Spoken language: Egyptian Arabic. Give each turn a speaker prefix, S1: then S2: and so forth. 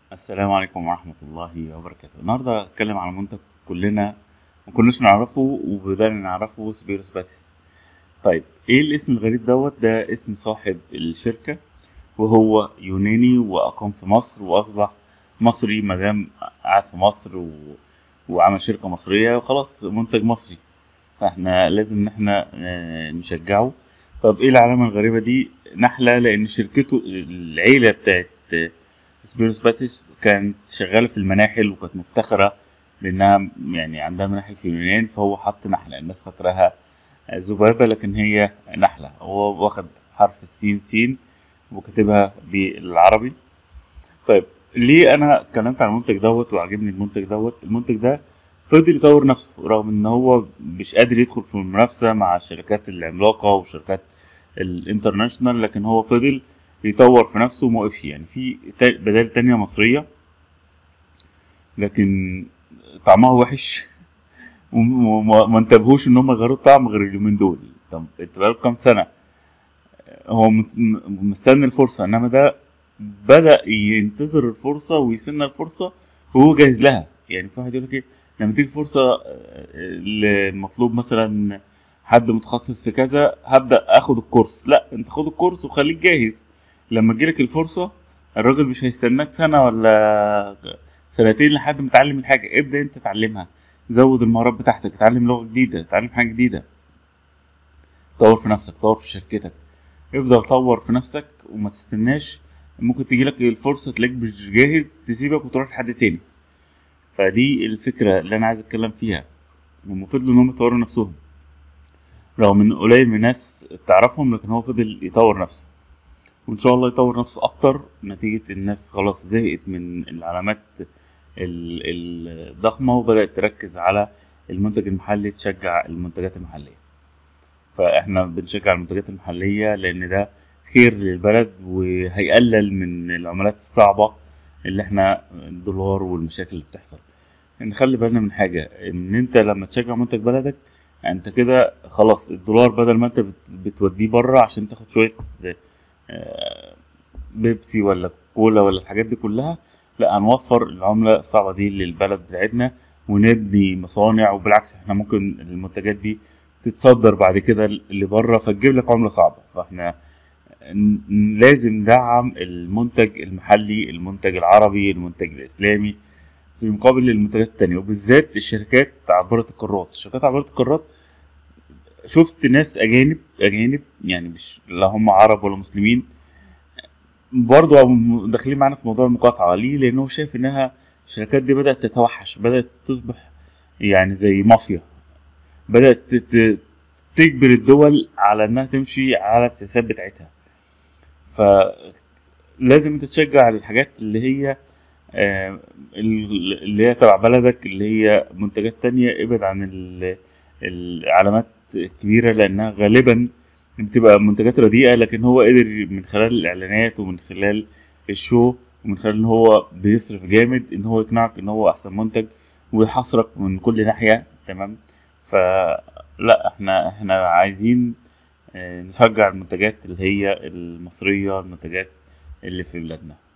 S1: السلام عليكم ورحمة الله وبركاته النهاردة هتكلم عن منتج كلنا ما كناش نعرفه وبدأنا نعرفه سبيروس باتيس طيب ايه الاسم الغريب دوت ده اسم صاحب الشركة وهو يوناني وأقام في مصر وأصبح مصري مادام قعد في مصر و... وعمل شركة مصرية وخلاص منتج مصري فاحنا لازم ان احنا آه، نشجعه طب ايه العلامة الغريبة دي نحلة لأن شركته العيلة بتاعت آه، سبيروس باتيس كانت شغالة في المناحل وكانت مفتخرة بإنها يعني عندها مناحل في اليونان فهو حط نحلة الناس فاكراها ذبابة لكن هي نحلة هو واخد حرف السين سين وكاتبها بالعربي طيب ليه أنا اتكلمت عن المنتج دوت وعجبني المنتج دوت المنتج ده فضل يطور نفسه رغم ان هو مش قادر يدخل في المنافسة مع الشركات العملاقة والشركات الانترناشونال لكن هو فضل يطور في نفسه وما وقفش يعني في تا- بدائل تانية مصرية لكن طعمها وحش وم- وما ما انتبهوش ان هم يغيروا الطعم غير اليومين دول طب انت بقالك كام سنة هو مت- م- مستني الفرصة انما ده بدأ ينتظر الفرصة ويستنى الفرصة وهو جاهز لها يعني في واحد يقول لك ايه لما تيجي فرصة آه، المطلوب مثلا حد متخصص في كذا هبدأ اخد الكورس لا انت خد الكورس وخليك جاهز لما تجيلك الفرصة الراجل مش هيستناك سنة ولا سنتين لحد ما تتعلم الحاجة ابدأ انت تعلمها زود المهارات بتاعتك اتعلم لغة جديدة اتعلم حاجة جديدة طور في نفسك طور في شركتك افضل طور في نفسك وما تستناش ممكن تجيلك الفرصة تلاقيك مش جاهز تسيبك وتروح لحد تاني فدي الفكرة اللي أنا عايز أتكلم فيها هم فضلوا إن هم يطوروا نفسهم رغم إن قليل من الناس تعرفهم لكن هو فضل يطور نفسه وإن شاء الله يطور نفسه أكتر نتيجة الناس خلاص زهقت من العلامات ال- الضخمة وبدأت تركز على المنتج المحلي تشجع المنتجات المحلية فاحنا بنشجع المنتجات المحلية لأن ده خير للبلد وهيقلل من العملات الصعبة اللي احنا الدولار والمشاكل اللي بتحصل نخلي بالنا من حاجة ان انت لما تشجع منتج بلدك انت كده خلاص الدولار بدل ما انت بت- بتوديه بره عشان تاخد شوية آه، بيبسي ولا كولا ولا الحاجات دي كلها لا هنوفر العملة الصعبة دي للبلد بتاعتنا ونبني مصانع وبالعكس احنا ممكن المنتجات دي تتصدر بعد كده لبره فتجيب لك عملة صعبة فاحنا ن- لازم ندعم المنتج المحلي المنتج العربي المنتج الإسلامي في مقابل المنتجات التانية وبالذات الشركات عبارة القارات الشركات عبارة القارات شفت ناس أجانب أجانب يعني مش لا هم عرب ولا مسلمين برضه هم داخلين معانا في موضوع المقاطعة ليه؟ لأن هو شايف إنها الشركات دي بدأت تتوحش بدأت تصبح يعني زي مافيا بدأت ت- ت- تجبر الدول على إنها تمشي على السياسات بتاعتها فلازم انت تشجع الحاجات اللي هي آه، اللي هي تبع بلدك اللي هي منتجات تانية ابعد عن ال- العلامات الكبيرة لأنها غالبا بتبقى منتجات رديئة لكن هو قدر من خلال الإعلانات ومن خلال الشو ومن خلال إن هو بيصرف جامد إن هو يقنعك إن هو أحسن منتج ويحصرك من كل ناحية تمام فلا احنا احنا عايزين آه، نشجع المنتجات اللي هي المصرية المنتجات اللي في بلادنا